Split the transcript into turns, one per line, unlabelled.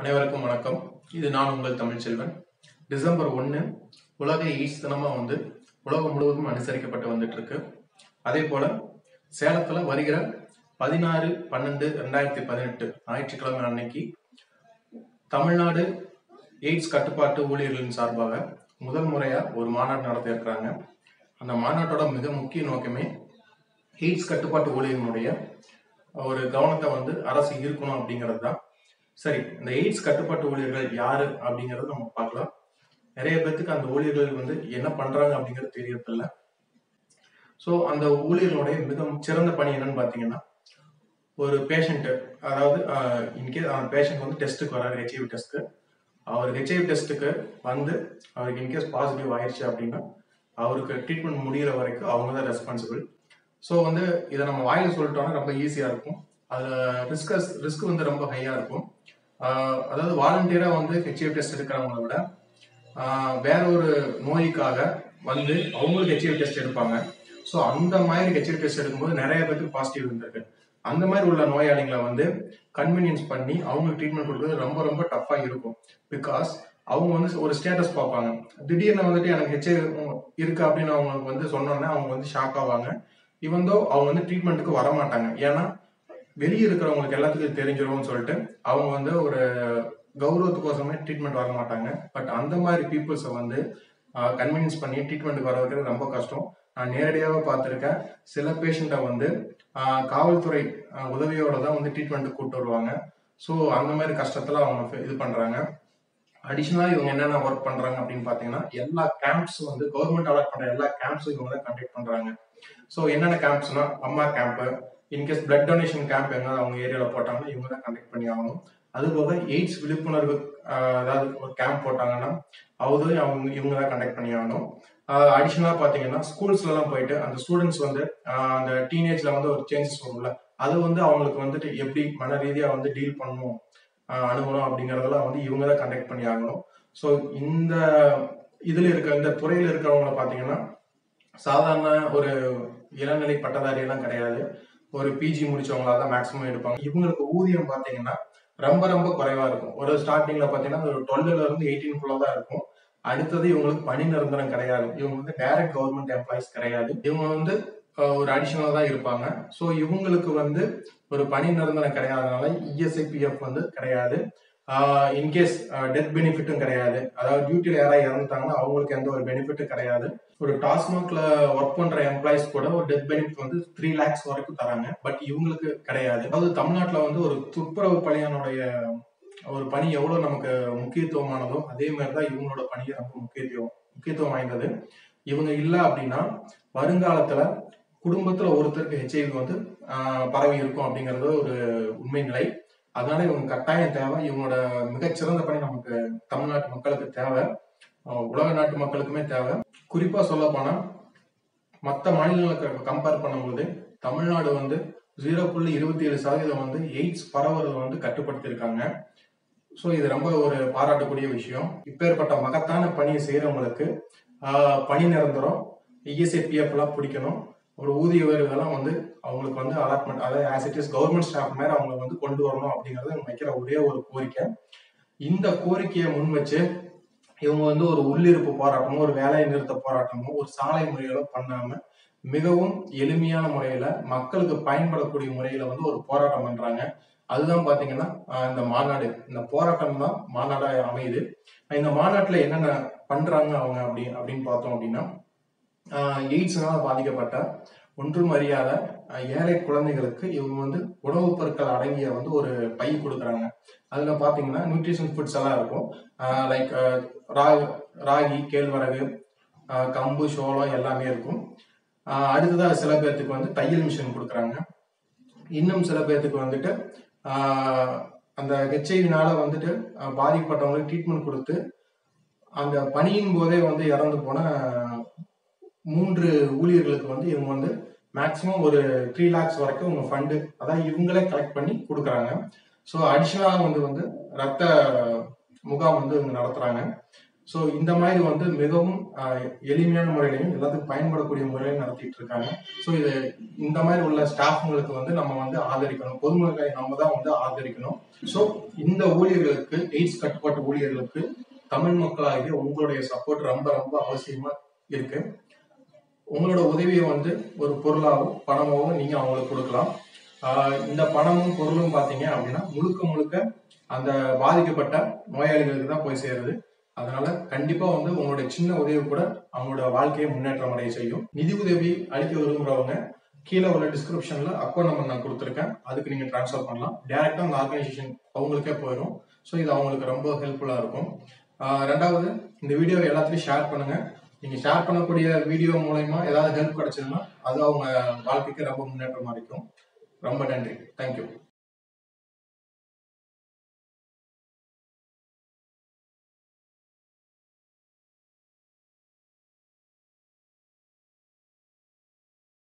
அனைவருக்கும் வணக்கம் இது நான் உங்கள் தமிழ்ச்செல்வன் டிசம்பர் ஒன்று உலக எய்ட்ஸ் தினமா வந்து உலகம் முழுவதும் அனுசரிக்கப்பட்டு வந்துட்டு இருக்கு அதே போல சேலத்துல வருகிற பதினாறு பன்னெண்டு ரெண்டாயிரத்தி பதினெட்டு ஞாயிற்றுக்கிழமை அன்னைக்கு தமிழ்நாடு எய்ட்ஸ் கட்டுப்பாட்டு ஊழியர்களின் சார்பாக முதல் முறையா ஒரு மாநாடு நடத்த இருக்கிறாங்க அந்த மாநாட்டோட மிக முக்கிய நோக்கமே எய்ட்ஸ் கட்டுப்பாட்டு ஊழியர்களுடைய ஒரு கவனத்தை வந்து அரசு ஈர்க்கணும் அப்படிங்கிறது தான் சரி இந்த எய்ட்ஸ் கட்டுப்பாட்டு ஊழியர்கள் யாரு அப்படிங்கறத நம்ம பார்க்கலாம் நிறைய பேர்த்துக்கு அந்த ஊழியர்கள் வந்து என்ன பண்றாங்க அப்படிங்கிறது தெரியறதில்ல ஸோ அந்த ஊழியர்களுடைய மிக சிறந்த பணி என்னன்னு பார்த்தீங்கன்னா ஒரு பேஷண்ட் அதாவது இன்கேஸ் அந்த பேஷண்ட் வந்து டெஸ்ட்டுக்கு வராரு ஹெச்ஐவி டெஸ்ட்டு அவர் ஹெச்ஐவி டெஸ்ட்டுக்கு வந்து அவருக்கு இன்கேஸ் பாசிட்டிவ் ஆயிடுச்சு அப்படின்னா அவருக்கு ட்ரீட்மெண்ட் முடிகிற வரைக்கும் அவங்க தான் ரெஸ்பான்சிபிள் ஸோ வந்து இதை நம்ம வாயில சொல்லிட்டோம்னா ரொம்ப ஈஸியாக இருக்கும் அதில் ரிஸ்கஸ் ரிஸ்க் வந்து ரொம்ப ஹையாக இருக்கும் ஆஹ் அதாவது வாலண்டியராக வந்து ஹெச்ஐவி டெஸ்ட் எடுக்கிறவங்கள விட ஆஹ் வேற ஒரு நோய்க்காக வந்து அவங்களுக்கு ஹெச்ஐவி டெஸ்ட் எடுப்பாங்க ஸோ அந்த மாதிரி ஹெச்ஐவி டெஸ்ட் எடுக்கும்போது நிறைய பேருக்கு பாசிட்டிவ் இருந்திருக்கு அந்த மாதிரி உள்ள நோயாளிகளை வந்து கன்வீனியன்ஸ் பண்ணி அவங்களுக்கு ட்ரீட்மெண்ட் கொடுக்குறது ரொம்ப ரொம்ப டஃப்பாக இருக்கும் பிகாஸ் அவங்க வந்து ஒரு ஸ்டேட்டஸ் பார்ப்பாங்க திடீர்னு வந்துட்டு எனக்கு ஹெச்ஐவி இருக்கு அப்படின்னு அவங்களுக்கு வந்து சொன்னோன்னே அவங்க வந்து ஷாக் ஆவாங்க இவந்தோ அவங்க வந்து ட்ரீட்மெண்ட்டுக்கு வர மாட்டாங்க ஏன்னா வெளியே இருக்கிறவங்களுக்கு எல்லாத்துக்கும் தெரிஞ்சிரும்னு சொல்லிட்டு அவங்க வந்து ஒரு கௌரவத்துக்கோசமே ட்ரீட்மெண்ட் வர மாட்டாங்க பட் அந்த மாதிரி பீப்புள்ஸை வந்து கன்வீனியன்ஸ் பண்ணி ட்ரீட்மெண்ட்டுக்கு வர வைக்கிறது ரொம்ப கஷ்டம் நான் நேரடியாக பார்த்துருக்கேன் சில பேஷண்ட்டை வந்து ஆஹ் காவல்துறை ஆஹ் உதவியோட தான் வந்து ட்ரீட்மெண்ட்டுக்கு கூப்பிட்டு வருவாங்க ஸோ அந்த மாதிரி கஷ்டத்தில் அவங்க இது பண்ணுறாங்க அடிஷ்னலாக இவங்க என்னென்ன ஒர்க் பண்ணுறாங்க அப்படின்னு பார்த்தீங்கன்னா எல்லா கேம்ப்ஸ் வந்து கவர்மெண்ட் அலாட் பண்ணுற எல்லா கேம்ப்ஸும் இவங்க தான் கண்டக்ட் பண்ணுறாங்க ஸோ என்னென்ன கேம்ப்ஸ்னா அம்மா camp in case blood donation camp எங்க அவங்க ஏரியாவில் போட்டாங்கன்னா இவங்க தான் கண்டக்ட் பண்ணி ஆகணும் அது போக எய்ட்ஸ் விழிப்புணர்வு ஆஹ் அதாவது ஒரு கேம்ப் போட்டாங்கன்னா அவரும் அவங்க இவங்க தான் கண்டக்ட் பண்ணி ஆகணும் அடிஷ்னலாக பார்த்தீங்கன்னா ஸ்கூல்ஸ்லலாம் போயிட்டு அந்த ஸ்டூடெண்ட்ஸ் வந்து ஆஹ் அந்த டீனேஜ்ல வந்து ஒரு சேஞ்சஸ் வரும்ல அது வந்து அவங்களுக்கு வந்துட்டு எப்படி மன ரீதியாக வந்து டீல் பண்ணணும் ஆஹ் அணுகணும் அப்படிங்கறதெல்லாம் வந்து இவங்க தான் கண்டக்ட் பண்ணி ஆகணும் ஸோ இந்த இதுல இருக்க இந்த துறையில இருக்கிறவங்கள பார்த்தீங்கன்னா சாதாரண ஒரு இளநிலை பட்டதாரி எல்லாம் கிடையாது ஒரு பிஜி முடிச்சவங்களா தான் மேக்ஸிமம் எடுப்பாங்க இவங்களுக்கு ஊதியம் பார்த்தீங்கன்னா ரொம்ப ரொம்ப குறைவா இருக்கும் ஒரு ஸ்டார்டிங்ல பார்த்தீங்கன்னா ஒரு டுவெல்ல இருந்து எயிட்டீன் தான் இருக்கும் அடுத்தது இவங்களுக்கு பணி நிரந்தரம் கிடையாது இவங்க வந்து டைரக்ட் கவர்மெண்ட் எம்ப்ளாயிஸ் கிடையாது இவங்க வந்து ஆஹ், ஒரு அடிஷனலா தான் இருப்பாங்க ஸோ இவங்களுக்கு வந்து ஒரு பணி நிரந்தரம் கிடையாதனால இஎஸ்ஐ பிஎஃப் வந்து கிடையாது இன்கேஸ் டெத் பெனிஃபிட்டும் கிடையாது அதாவது டியூட்டியில் யாராவது இறந்துட்டாங்கன்னா அவங்களுக்கு எந்த ஒரு பெனிஃபிட்டும் கிடையாது ஒரு டாஸ்மாக்ல ஒர்க் பண்ற எம்ப்ளாயிஸ் கூட ஒரு டெத் பெனிஃபிட் வந்து த்ரீ லேக்ஸ் வரைக்கும் தராங்க பட் இவங்களுக்கு கிடையாது அதாவது தமிழ்நாட்டில் வந்து ஒரு துப்புரவு பணியானுடைய ஒரு பணி எவ்வளவு நமக்கு முக்கியத்துவமானதோ அதே மாதிரி தான் இவங்களோட பணியை ரொம்ப முக்கியத்துவம் முக்கியத்துவம் வாய்ந்தது இவங்க இல்லை அப்படின்னா வருங்காலத்துல குடும்பத்துல ஒருத்தருக்கு ஹெச்ஐவி வந்து ஆஹ், பரவி இருக்கும் அப்படிங்கிறது ஒரு உண்மை நிலை அதனால இவங்க கட்டாயம் தேவை இவங்களோட மிகச்சிறந்த பணி நமக்கு தமிழ்நாட்டு மக்களுக்கு தேவை ஆஹ், உலக நாட்டு மக்களுக்குமே தேவை குறிப்பா சொல்ல போனா மற்ற மாநிலங்களுக்கு கம்பேர் பண்ணும்போது தமிழ்நாடு வந்து ஜீரோ புள்ளி இருபத்தி ஏழு சதவீதம் வந்து எய்ட்ஸ் பரவுறதை வந்து கட்டுப்படுத்தியிருக்காங்க ஸோ இது ரொம்ப ஒரு பாராட்டக்கூடிய விஷயம் இப்பேற்பட்ட மகத்தான பணியை செய்யறவங்களுக்கு ஆஹ், பணி நிரந்தரம் இஎஸ்ஐ பிஎஃப் எல்லாம் பிடிக்கணும் ஒரு ஊதிய உயர்வுகள்லாம் வந்து அவங்களுக்கு வந்து அலாட்மெண்ட் அதாவது as it is government staff மாதிரி அவங்க வந்து கொண்டு வரணும் அப்படிங்கறது இவங்க வைக்கிற ஒரே ஒரு கோரிக்கை இந்த கோரிக்கையை முன் வச்சு இவங்க வந்து ஒரு உள்ளிருப்பு போராட்டமோ ஒரு வேலையை நிறுத்த போராட்டமோ ஒரு சாலை முறைகளோ பண்ணாம மிகவும் எளிமையான முறையில மக்களுக்கு பயன்படக்கூடிய முறையில வந்து ஒரு போராட்டம் பண்றாங்க அதுதான் பாத்தீங்கன்னா ஆஹ் இந்த மாநாடு இந்த போராட்டம் தான் மாநாடா அமையுது இந்த மாநாட்டுல என்னென்ன பண்றாங்க அவங்க அப்படி அப்படின்னு பார்த்தோம் அப்படின்னா எய்ட்ஸ்னால பாதிக்கப்பட்ட ஒன்றும் அறியாத ஆஹ் ஏழை குழந்தைகளுக்கு இவங்க வந்து உணவுப் பொருட்கள் அடங்கிய வந்து ஒரு பை கொடுக்குறாங்க அதுல பாத்தீங்கன்னா நியூட்ரிஷன் ஃபுட்ஸ் எல்லாம் இருக்கும் லைக் ராகி ராகி கேழ்வரகு ஆஹ் கம்பு சோளம் எல்லாமே இருக்கும் ஆஹ் அடுத்ததா சில பேர்த்துக்கு வந்து தையல் மிஷின் கொடுக்குறாங்க இன்னும் சில பேர்த்துக்கு வந்துட்டு ஆஹ் அந்த ஹெச்ஐவினால வந்துட்டு ஆஹ் பாதிக்கப்பட்டவங்களுக்கு ட்ரீட்மெண்ட் கொடுத்து அந்த பணியின் போதே வந்து இறந்து போன மூன்று ஊழியர்களுக்கு வந்து இவங்க வந்து மேக்சிமம் ஒரு த்ரீ லேக்ஸ் வரைக்கும் இவங்க ஃபண்டு அதாவது இவங்களே கலெக்ட் பண்ணி கொடுக்குறாங்க ஸோ அடிஷ்னலாக வந்து வந்து ரத்த முகாம் வந்து இவங்க நடத்துறாங்க ஸோ இந்த மாதிரி வந்து மிகவும் ஆஹ், எளிமையான முறையிலையும் எல்லாத்துக்கும் பயன்படக்கூடிய முறையிலும் நடத்திட்டு இருக்காங்க ஸோ இது இந்த மாதிரி உள்ள ஸ்டாஃப்ங்களுக்கு வந்து நம்ம வந்து ஆதரிக்கணும் பொதுமக்களை நம்ம தான் வந்து ஆதரிக்கணும் ஸோ இந்த ஊழியர்களுக்கு எய்ட்ஸ் கட்டுப்பாட்டு ஊழியர்களுக்கு தமிழ் மக்களாகிய உங்களுடைய சப்போர்ட் ரொம்ப ரொம்ப அவசியமா இருக்கு உங்களோட உதவியை வந்து ஒரு பொருளாகவும் பணமாகவும் நீங்க அவங்களுக்கு கொடுக்கலாம் ஆஹ் இந்த பணமும் பொருளும் பாத்தீங்க அப்படின்னா முழுக்க முழுக்க அந்த பாதிக்கப்பட்ட நோயாளிகளுக்கு தான் போய் சேருது அதனால கண்டிப்பா வந்து உங்களுடைய சின்ன உதவி கூட அவங்களோட வாழ்க்கையை முன்னேற்றம் அடைய செய்யும் நிதி உதவி அளிக்க விரும்புறவங்க கீழே உள்ள டிஸ்கிரிப்ஷன்ல அக்கௌண்ட் நம்பர் நான் கொடுத்துருக்கேன் அதுக்கு நீங்க ட்ரான்ஸ்ஃபர் பண்ணலாம் டேரக்டா அந்த ஆர்கனைசேஷன் அவங்களுக்கே போயிடும் ஸோ இது அவங்களுக்கு ரொம்ப ஹெல்ப்ஃபுல்லா இருக்கும் ஆஹ் ரெண்டாவது இந்த வீடியோவை எல்லாத்துலயும் ஷேர் பண்ணுங்க நீங்க ஷேர் பண்ணக்கூடிய வீடியோ மூலயமா ஏதாவது ஹெல்ப் கிடைச்சதுன்னா அது அவங்க வாழ்க்கைக்கு ரொம்ப முன்னேற்றமா இருக்கும் ரொம்ப நன்றி தேங்க்யூ